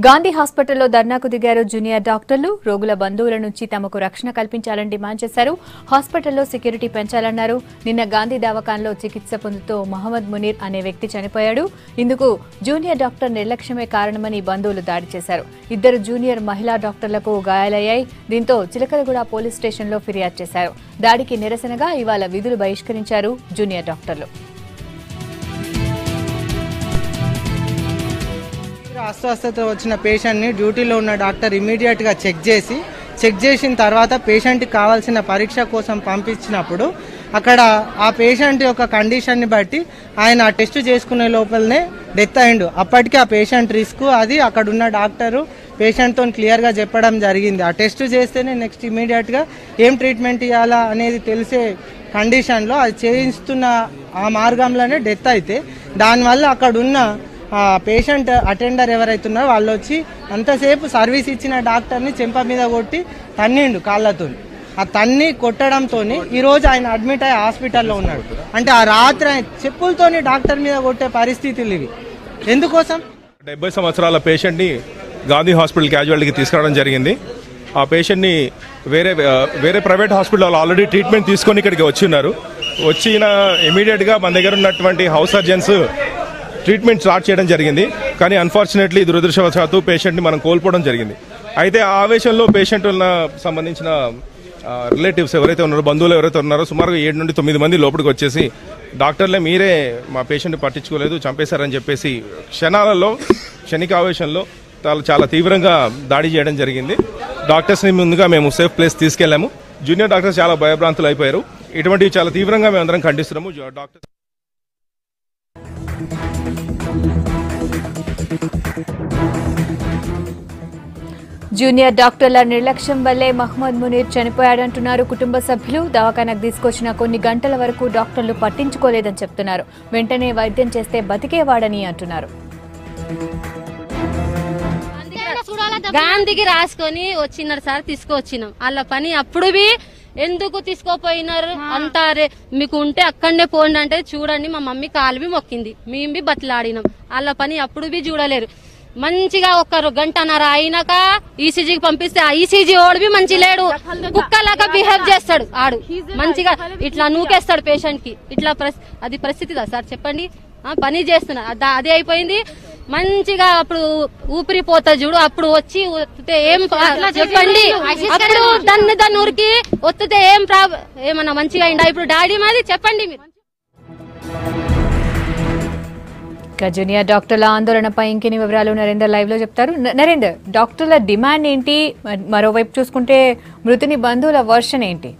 గాంధీ హాస్పిటల్లో ధర్నాకు దిగారు జూనియర్ డాక్టర్లు రోగుల బంధువుల నుంచి తమకు రక్షణ కల్పించాలని డిమాండ్ చేశారు హాస్పిటల్లో సెక్యూరిటీ పెంచాలన్నారు నిన్న గాంధీ దవాఖానలో చికిత్స పొందుతూ మహమ్మద్ మునీర్ అనే వ్యక్తి చనిపోయాడు ఇందుకు జూనియర్ డాక్టర్ నిర్లక్ష్యమే కారణమని బంధువులు దాడి చేశారు ఇద్దరు జూనియర్ మహిళా డాక్టర్లకు గాయాలయ్యాయి దీంతో చిలకలగూడ పోలీస్ స్టేషన్లో ఫిర్యాదు చేశారు దాడికి నిరసనగా ఇవాళ విధులు బహిష్కరించారు జూనియర్ డాక్టర్లు అస్వస్థత వచ్చిన పేషెంట్ని డ్యూటీలో ఉన్న డాక్టర్ ఇమీడియట్గా చెక్ చేసి చెక్ చేసిన తర్వాత పేషెంట్కి కావాల్సిన పరీక్ష కోసం పంపించినప్పుడు అక్కడ ఆ పేషెంట్ యొక్క కండిషన్ని బట్టి ఆయన ఆ టెస్ట్ చేసుకునే లోపలనే డెత్ అయిండు అప్పటికి ఆ పేషెంట్ రిస్క్ అది అక్కడ ఉన్న డాక్టరు పేషెంట్తో క్లియర్గా చెప్పడం జరిగింది ఆ టెస్ట్ చేస్తేనే నెక్స్ట్ ఇమీడియట్గా ఏం ట్రీట్మెంట్ ఇవ్వాలా అనేది తెలిసే కండిషన్లో అది చేయిస్తున్న ఆ మార్గంలోనే డెత్ అయితే దానివల్ల అక్కడ ఉన్న ఆ పేషెంట్ అటెండర్ ఎవరైతే ఉన్నారో వాళ్ళు వచ్చి అంతసేపు సర్వీస్ ఇచ్చిన డాక్టర్ని చెంప మీద కొట్టి తన్నిండు కాళ్ళతో ఆ తన్ని కొట్టడంతో ఈ రోజు ఆయన అడ్మిట్ అయ్యి హాస్పిటల్లో ఉన్నాడు అంటే ఆ రాత్రి ఆయన చెప్పులతోని డాక్టర్ మీద కొట్టే పరిస్థితులు ఇవి ఎందుకోసం డెబ్బై సంవత్సరాల పేషెంట్ని గాంధీ హాస్పిటల్ క్యాజువాలిటీకి తీసుకురావడం జరిగింది ఆ పేషెంట్ని వేరే ఆ, వేరే ప్రైవేట్ హాస్పిటల్ ఆల్రెడీ ట్రీట్మెంట్ తీసుకొని ఇక్కడికి వచ్చి ఉన్నారు వచ్చిన ఇమీడియట్గా మన దగ్గర ఉన్నటువంటి హౌస్ సర్జన్స్ ట్రీట్మెంట్ స్టార్ట్ చేయడం జరిగింది కానీ అన్ఫార్చునేట్లీ దురదృష్టవశాత్తు పేషెంట్ని మనం కోల్పోవడం జరిగింది అయితే ఆ ఆవేశంలో పేషెంట్ ఉన్న సంబంధించిన రిలేటివ్స్ ఎవరైతే ఉన్నారో బంధువులు ఎవరైతే ఉన్నారో సుమారుగా ఏడు నుండి తొమ్మిది మంది లోపలికి వచ్చేసి డాక్టర్లే మీరే మా పేషెంట్ని పట్టించుకోలేదు చంపేశారని చెప్పేసి క్షణాలలో క్షణికావేశంలో చాలా చాలా తీవ్రంగా దాడి చేయడం జరిగింది డాక్టర్స్ని ముందుగా మేము సేఫ్ ప్లేస్ తీసుకెళ్లాము జూనియర్ డాక్టర్స్ చాలా భయభ్రాంతులు అయిపోయారు ఇటువంటివి చాలా తీవ్రంగా మేము అందరం ఖండిస్తున్నాము జూ- డాక్టర్స్ జూనియర్ డాక్టర్ల నిర్లక్ష్యం వల్లే మహమ్మద్ మునీర్ చనిపోయాడంటున్నారు కుటుంబ సభ్యులు దవాఖానకు తీసుకొచ్చిన కొన్ని గంటల వరకు డాక్టర్లు పట్టించుకోలేదని చెప్తున్నారు వెంటనే వైద్యం చేస్తే బతికేవాడని అంటున్నారు గాంధీకి రాసుకొని వచ్చినారు సార్ తీసుకొచ్చినాం వాళ్ళ పని అప్పుడు బి ఎందుకు తీసుకోపోయినారు అంటారే మీకు ఉంటే అక్కడనే పోండి అంటే చూడండి మా మమ్మీ కాలు బి మొక్కింది మేము బి బతిలాడినాం వాళ్ళ పని అప్పుడు బి చూడలేరు మంచిగా ఒక గంటన్నర అయినాక ఈసీజీకి పంపిస్తే ఆ ఈసీజీ ఓడి బి మంచి లేడు కుక్కలాగా బిహేవ్ చేస్తాడు ఆడు మంచిగా ఇట్లా నూకేస్తాడు పేషెంట్ కి ఇట్లా పరిస్- అది పరిస్థితిదా సార్ చెప్పండి ఆ, పని చేస్తున్నా అద- అదే అయిపోయింది మంచిగా అప్పుడు ఊపిరి పోతా చూడు అప్పుడు వచ్చి ఒత్తితే ఏం ప- చెప్పండి అప్పుడు దాన్ని దాన్ని ఊరికి ఒత్తితే ఏం ప్రాబ్ ఏమన్నా మంచిగా అయిందా ఇప్పుడు డాడీ మాది చెప్పండి మీరు ఇక జూనియర్ డాక్టర్ల ఆందోళనపై ఇంకెన్ని వివరాలు నరేందర్ లైవ్ లో చెప్తారు న- నరేందర్ డాక్టర్ల డిమాండ్ ఏంటి మ- మరోవైపు చూసుకుంటే మృతుని బంధువుల వర్షన్ ఏంటి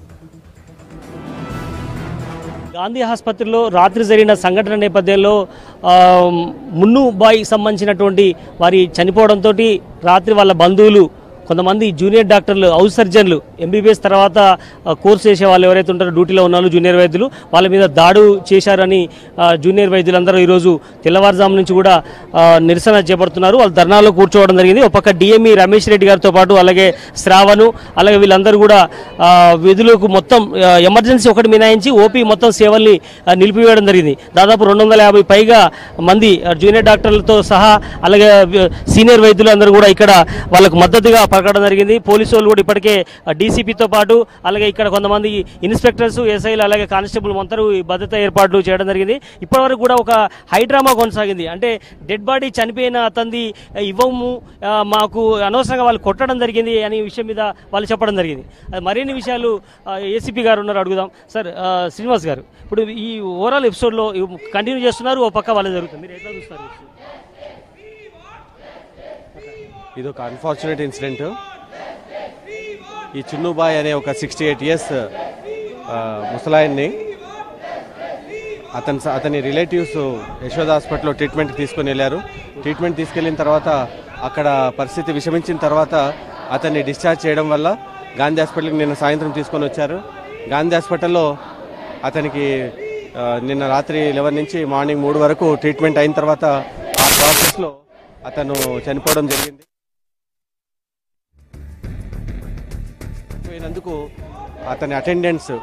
గాంధీ ఆసుపత్రిలో రాత్రి జరిగిన సంఘటన నేపథ్యంలో ఆ, మున్ను బాయ్ సంబంధించినటువంటి వారి చనిపోవడంతో రాత్రి వాళ్ళ బంధువులు కొంతమంది జూనియర్ డాక్టర్లు హౌస్ సర్జన్లు ఎంబీబీఎస్ తర్వాత ఆ, కోర్సు చేసే వాళ్ళు ఎవరైతే ఉంటారో డ్యూటీలో ఉన్నారో జూనియర్ వైద్యులు వాళ్ళ మీద దాడు చేశారని ఆ, జూనియర్ వైద్యులందరూ ఈరోజు తెల్లవారుజాము నుంచి కూడా ఆ, నిరసన చేపడుతున్నారు వాళ్ళు ధర్నాలో కూర్చోవడం జరిగింది ఒక పక్క డిఎంఈ రమేష్ రెడ్డి గారితో పాటు అలాగే శ్రావణు అలాగే వీళ్ళందరూ కూడా ఆ, విధులకు మొత్తం ఆ, ఎమర్జెన్సీ ఒకటి మినాయించి ఓపీ మొత్తం సేవల్ని ఆ, నిలిపివేయడం జరిగింది దాదాపు రెండు వందల యాభై పైగా మంది ఆ, జూనియర్ డాక్టర్లతో సహా అలాగే వి- సీనియర్ వైద్యులు అందరూ కూడా ఇక్కడ వాళ్ళకు మద్దతుగా పలకడం జరిగింది పోలీసు వాళ్ళు కూడా ఇప్పటికే డీసీపీతో పాటు అలాగే ఇక్కడ కొంతమంది ఇన్స్పెక్టర్స్ ఎస్ఐలు అలాగే కానిస్టేబుల్ మొత్తం ఈ భద్రత ఏర్పాట్లు చేయడం జరిగింది ఇప్పటివరకు కూడా ఒక హైడ్రామా కొనసాగింది అంటే డెడ్ బాడీ చనిపోయిన అతంది ఇవ్వము ఆ, మాకు అనవసరంగా వాళ్ళు కొట్టడం జరిగింది అనే విషయం మీద వాళ్ళు చెప్పడం జరిగింది అది మరిన్ని విషయాలు ఏసీపీ గారు ఉన్నారు అడుగుదాం సార్ ఆ, శ్రీనివాస్ గారు ఇప్పుడు ఈ ఓవరాల్ ఎపిసోడ్లో కంటిన్యూ చేస్తున్నారు ఓ పక్క వాళ్ళు జరుగుతుంది మీరు ఎట్లా చూస్తారు ఇది ఒక అన్ఫార్చునేట్ ఇన్సిడెంట్ ఈ చిన్నుబాయ్ అనే ఒక సిక్స్టీ ఎయిట్ ఇయర్స్ ముసలాయన్ని అతని అతని రిలేటివ్స్ యశోద హాస్పిటల్లో ట్రీట్మెంట్కి తీసుకొని వెళ్ళారు ట్రీట్మెంట్ తీసుకెళ్ళిన తర్వాత అక్కడ పరిస్థితి విషమించిన తర్వాత అతన్ని డిశ్చార్జ్ చేయడం వల్ల గాంధీ హాస్పిటల్కి నిన్న సాయంత్రం తీసుకొని వచ్చారు గాంధీ హాస్పిటల్లో అతనికి ఆ, నిన్న రాత్రి లెవెన్ నుంచి మార్నింగ్ మూడు వరకు ట్రీట్మెంట్ అయిన తర్వాత ఆ ప్రాసెస్లో అతను చనిపోవడం జరిగింది పోయినందుకు అతని అటెండెన్స్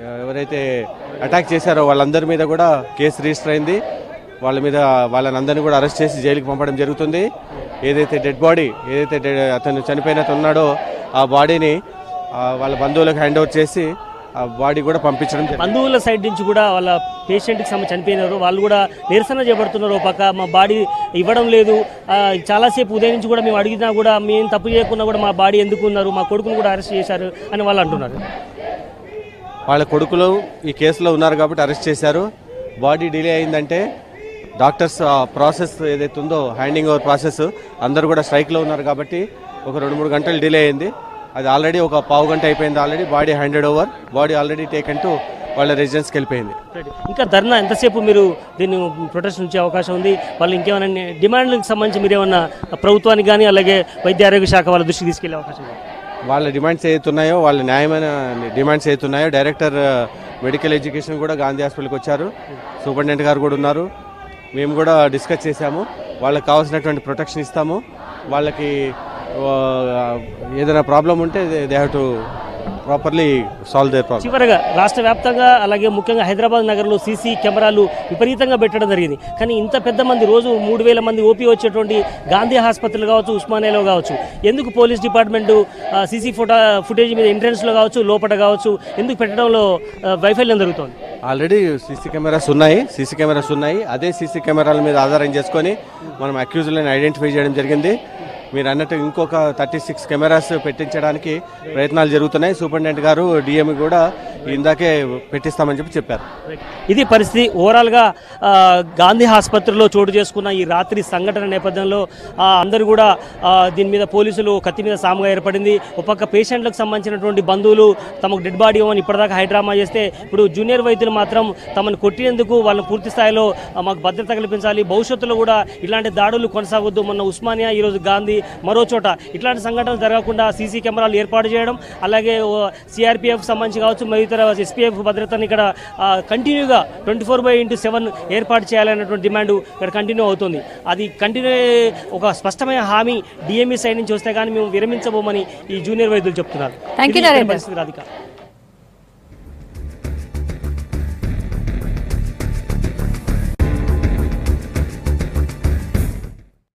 ఎవరైతే అటాక్ చేశారో వాళ్ళందరి మీద కూడా కేసు రిజిస్టర్ అయింది వాళ్ళ మీద వాళ్ళని అందరినీ కూడా అరెస్ట్ చేసి జైలుకి పంపడం జరుగుతుంది ఏదైతే డెడ్ బాడీ ఏదైతే డెడ్- అతను చనిపోయినట్టు ఉన్నాడో ఆ బాడీని ఆ, వాళ్ళ బంధువులకు హ్యాండ్ ఓవర్ చేసి ఆ బాడీ కూడా పంపించడం జరిగింది బంధువుల సైడ్ నుంచి కూడా వాళ్ళ పేషెంట్కి సంబంధించి చనిపోయినారు వాళ్ళు కూడా నిరసన చేపడుతున్నారు ఒక పక్క మా బాడీ ఇవ్వడం లేదు ఆ, చాలాసేపు ఉదయం నుంచి కూడా మేము అడిగినా కూడా మేము తప్పు చేయకుండా కూడా మా బాడీ ఎందుకు ఉన్నారు మా కొడుకును కూడా అరెస్ట్ చేశారు అని వాళ్ళు అంటున్నారు వాళ్ళ కొడుకులు ఈ కేసులో ఉన్నారు కాబట్టి అరెస్ట్ చేశారు బాడీ డిలే అయిందంటే డాక్టర్స్ ఆ ప్రాసెస్ ఏదైతే ఉందో హ్యాండింగ్ ఓవర్ ప్రాసెస్ అందరూ కూడా స్ట్రైక్లో ఉన్నారు కాబట్టి ఒక రెండు మూడు గంటలు డిలే అయింది అది ఆల్రెడీ ఒక పావు గంట అయిపోయింది already body handed over body already taken to వాళ్ళ రెసిడెన్స్కి వెళ్ళిపోయింది ఇంకా ధర్నా ఎంతసేపు మీరు దీన్ని ప్రొటెస్ట్ ఉంచే అవకాశం ఉంది వాళ్ళు ఇంకేమైనా డిమాండ్లకు సంబంధించి మీరు ఏమన్నా ప్రభుత్వానికి కానీ అలాగే వైద్య ఆరోగ్య శాఖ వాళ్ళ దృష్టికి తీసుకెళ్లే అవకాశం ఉంది వాళ్ళ డిమాండ్స్ ఏతున్నాయో వాళ్ళ న్యాయమైన డిమాండ్స్ ఏతున్నాయో డైరెక్టర్ మెడికల్ ఎడ్యుకేషన్ కూడా గాంధీ హాస్పిటల్కి వచ్చారు సూపరింటెండెంట్ గారు కూడా ఉన్నారు మేము కూడా డిస్కస్ చేశాము వాళ్ళకి కావాల్సినటువంటి ప్రొటెక్షన్ ఇస్తాము వాళ్ళకి ఆ, ఏదైనా ప్రాబ్లం ఉంటే they have to properly solve their problem చివరగా రాష్ట్ర వ్యాప్తంగా అలాగే ముఖ్యంగా హైదరాబాద్ నగరంలో సీసీ కెమెరాలు విపరీతంగా పెట్టడం జరిగింది కానీ ఇంత పెద్ద మంది రోజు మూడు వేల మంది ఓపీ వచ్చేటువంటి గాంధీ ఆసుపత్రులు కావచ్చు ఉస్మానియాలో కావచ్చు ఎందుకు police department CC photo footage మీద ఎంట్రన్స్లో కావచ్చు లోపల కావచ్చు ఎందుకు పెట్టడంలో ఆ, వైఫల్యం జరుగుతోంది ఆల్రెడీ సీసీ కెమెరాస్ ఉన్నాయి సీసీ కెమెరాస్ ఉన్నాయి అదే సీసీ కెమెరాల మీద ఆధారం చేసుకొని మనం అక్యూజులను ఐడెంటిఫై చేయడం జరిగింది మీరు అన్నట్టు ఇంకొక థర్టీ సిక్స్ కెమెరాస్ పెట్టించడానికి ప్రయత్నాలు జరుగుతున్నాయి సూపరింటెండెంట్ గారు డిఎం కూడా ఇందాకే పెట్టిస్తామని చెప్పి చెప్పారు ఇది పరిస్థితి ఓవరాల్గా ఆ, గాంధీ ఆసుపత్రిలో చోటు చేసుకున్న ఈ రాత్రి సంఘటన నేపథ్యంలో ఆ, అందరూ కూడా ఆ, దీని మీద పోలీసులు కత్తి మీద సాముగా ఏర్పడింది ఒక పక్క పేషెంట్లకు సంబంధించినటువంటి బంధువులు తమకు డెడ్ బాడీ ఇవ్వమని ఇప్పటిదాకా హైడ్రామా చేస్తే ఇప్పుడు జూనియర్ వైద్యులు మాత్రం తమను కొట్టినందుకు వాళ్ళని పూర్తి స్థాయిలో ఆ, మాకు భద్రత కల్పించాలి భవిష్యత్తులో కూడా ఇలాంటి దాడులు కొనసాగొద్దు మొన్న ఉస్మానియా ఈరోజు గాంధీ మరో చోట ఇట్లాంటి సంఘటనలు జరగకుండా సీసీ కెమెరాలు ఏర్పాటు చేయడం అలాగే సిఆర్పిఎఫ్ సంబంధించి కావచ్చు మిగతా ఎస్పీఎఫ్ భద్రతని ఇక్కడ ఆ, కంటిన్యూగా twenty four by into seven ఏర్పాటు చేయాలనేటువంటి డిమాండ్ ఇక్కడ కంటిన్యూ అవుతుంది అది కంటిన్యూ ఒక స్పష్టమైన హామీ డిఎంఈ సైడ్ నుంచి వస్తే కానీ మేము విరమించబోమని ఈ జూనియర్ వైద్యులు చెప్తున్నారు Thank you, ఇది ఇక్కడ నరేంద్ర. పరిస్థితి రాధిక